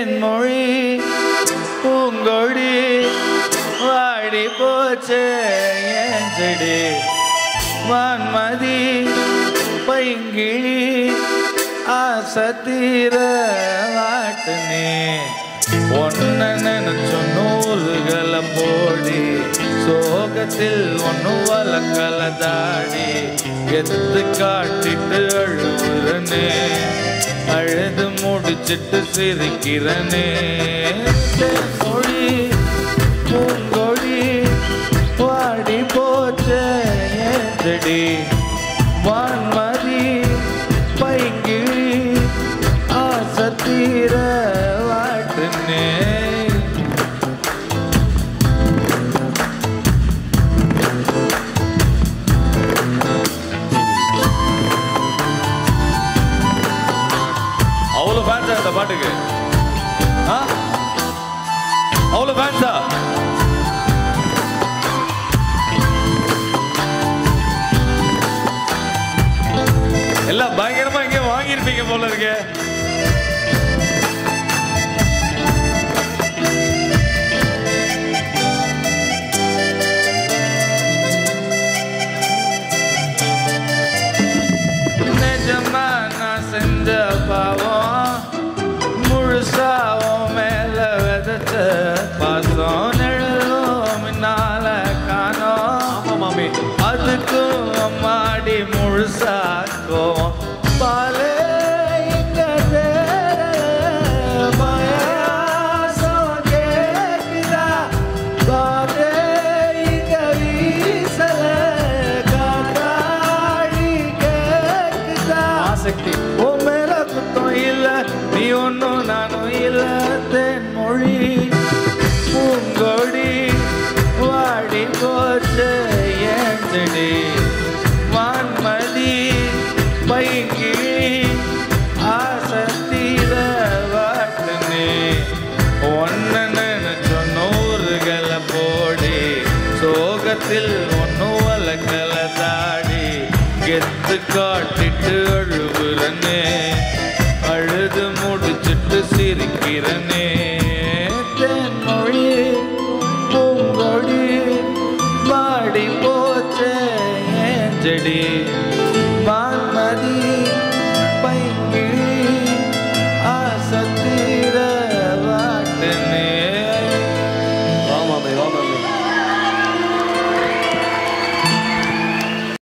தேன்மொழி பூங்கொடி வாடி போச்சே ஏன் செடி வான்மதி பைங்கிழி ஆசத்தீர வாட்டுனே ஒன்ன நினைச்ச நூறுகளை போடி சோகத்தில் ஒன்னு வளக்கல தாடி எத்து காட்டிட்டு அழுகுறனே அழுது முடிச்சிட்டு சிரிக்கிறனே மொழி பூங்கொழி வாடி போச்சே ஏந்தடி வான்மதி பைங்கிழி ஆசத்தீர வாட்டுனே அவ்வளவு ஃபேன்ஸா இந்த பாட்டுக்கு ஆ? அவ்வளவு ஃபேன்ஸா எல்லாம் பயங்கரமா இங்க வாங்கியிருப்பீங்க போல இருக்கு நிஜமா நான் செஞ்ச பாவம் முழுசாவும் மேல விதைச்ச பாசம் நிழலும் முன்னால காணோம் மாமி அதுக்கும் அம்மாடி முழுசாக்கும் பாலே இங்க தேரல, பாயாசம் கேக்குதா? காத்தே இங்க வீசல, காத்தாடி கேக்குதா? ஆசக்தி உன் மேல குத்தம் இல்ல நீ ஒன்னும் நானும் இல்ல தென்மொழி பூங்கொடி வாடி போச்சு ஏன் செடி வான்மதி பைங்கிழி ஆசத்தீர வாட்டுனே ஒன்ன நினைச்ச நூறுகளை போடி சோகத்தில் ஒன்னு வளக்கல தாடி கெத்து காட்டிட்டு அழுகுறனே அழுது முடிச்சிட்டு சிரிக்கிறனே